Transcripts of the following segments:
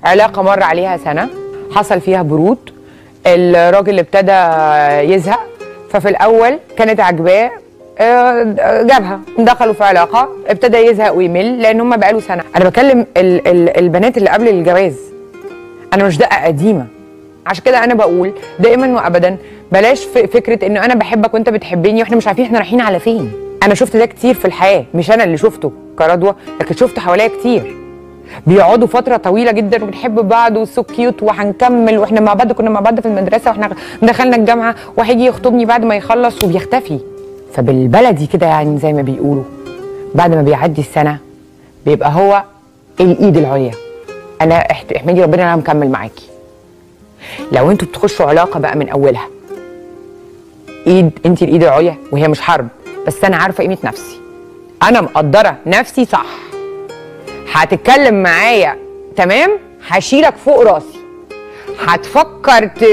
علاقه مر عليها سنه حصل فيها برود الراجل ابتدى يزهق ففي الاول كانت عاجباه آه، جابها دخلوا في علاقه ابتدى يزهق ويمل لان هم بقاله سنه انا بكلم ال ال البنات اللي قبل الجواز انا مش دقه قديمه عشان كده انا بقول دائما وابدا بلاش ف- فكره انه انا بحبك وانت بتحبني واحنا مش عارفين احنا رايحين على فين انا شفت ده كتير في الحياه مش انا اللي شفته كرضوى لكن شفت حواليا كتير بيقعدوا فتره طويله جدا وبنحب بعض وسو كيوت وهنكمل واحنا مع بعض كنا مع بعض في المدرسه واحنا دخلنا الجامعه وهيجي يخطبني بعد ما يخلص وبيختفي فبالبلدي كده يعني زي ما بيقولوا بعد ما بيعدي السنه بيبقى هو الايد العليا انا احت- احمدي ربنا انا مكمل معاكي لو انتوا بتخشوا علاقه بقى من اولها ايد انت الايد العليا وهي مش حرب بس انا عارفه قيمه نفسي انا مقدره نفسي صح هتتكلم معايا تمام هشيلك فوق راسي هتفكر ت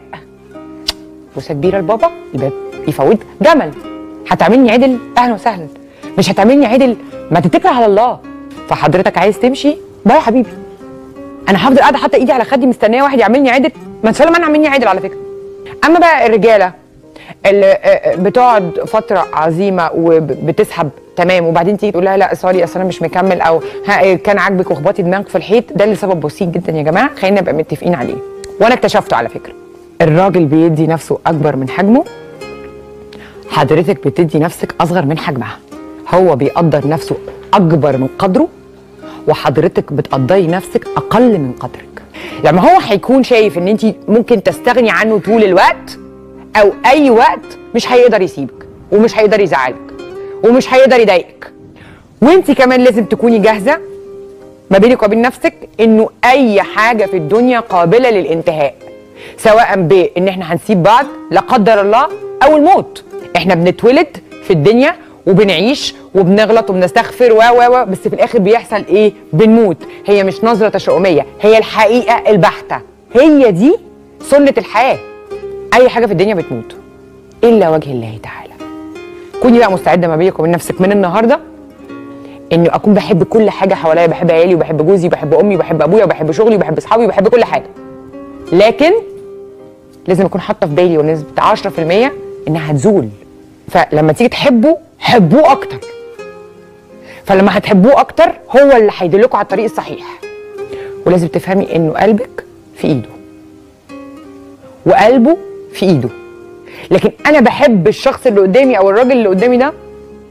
بوسه كبيره لبابا الباب يفوت جمل هتعملني عدل اهلا وسهلا مش هتعملني عدل ما تتكل على الله فحضرتك عايز تمشي باي يا حبيبي انا هفضل قاعده حاطه ايدي على خدي مستنيه واحد يعملني عدل ما ان شاء الله ما انا عاملني عدل على فكره اما بقى الرجاله اللي آه، آه، بتقعد فتره عظيمه وبتسحب تمام وبعدين تيجي تقول لها لا سوري اصل انا مش مكمل او ها إيه، كان عاجبك واخبطي دماغك في الحيط ده لسبب بسيط جدا يا جماعه خلينا نبقى متفقين عليه وانا اكتشفته على فكره الراجل بيدي نفسه اكبر من حجمه حضرتك بتدي نفسك اصغر من حجمها هو بيقدر نفسه اكبر من قدره وحضرتك بتقدري نفسك اقل من قدرك لما هو هيكون شايف ان انت ممكن تستغني عنه طول الوقت او اي وقت مش هيقدر يسيبك ومش هيقدر يزعلك ومش هيقدر يضايقك وانت كمان لازم تكوني جاهزه ما بينك وبين نفسك انه اي حاجه في الدنيا قابله للانتهاء سواء بان احنا هنسيب بعض لا قدر الله او الموت احنا بنتولد في الدنيا وبنعيش وبنغلط وبنستغفر و و و بس في الاخر بيحصل ايه بنموت هي مش نظره تشاؤميه هي الحقيقه البحته هي دي سنه الحياه اي حاجه في الدنيا بتموت الا وجه الله تعالى كوني بقى مستعده ما بينك وبين نفسك من النهارده انه اكون بحب كل حاجه حواليا بحب عيالي وبحب جوزي وبحب امي وبحب ابويا وبحب شغلي وبحب اصحابي وبحب كل حاجه لكن لازم اكون حاطه في بالي ونسبه 10% انها هتزول فلما تيجي تحبوا حبوه اكتر فلما هتحبوه اكتر هو اللي هيدلكوا على الطريق الصحيح ولازم تفهمي انه قلبك في ايده وقلبه في ايده لكن انا بحب الشخص اللي قدامي او الراجل اللي قدامي ده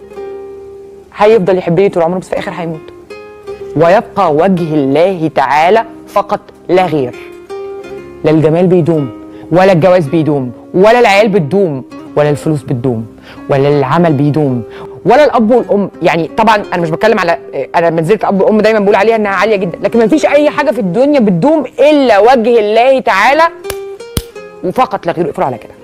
هيفضل يحبني طول عمره بس في الاخر هيموت ويبقى وجه الله تعالى فقط لا غير لا الجمال بيدوم ولا الجواز بيدوم ولا العيال بتدوم ولا الفلوس بتدوم ولا العمل بيدوم ولا الاب والام يعني طبعا انا مش بتكلم على انا منزله الاب والام دايما بقول عليها انها عاليه جدا لكن ما فيش اي حاجه في الدنيا بتدوم الا وجه الله تعالى وفقط لا غير اقفلوا على كده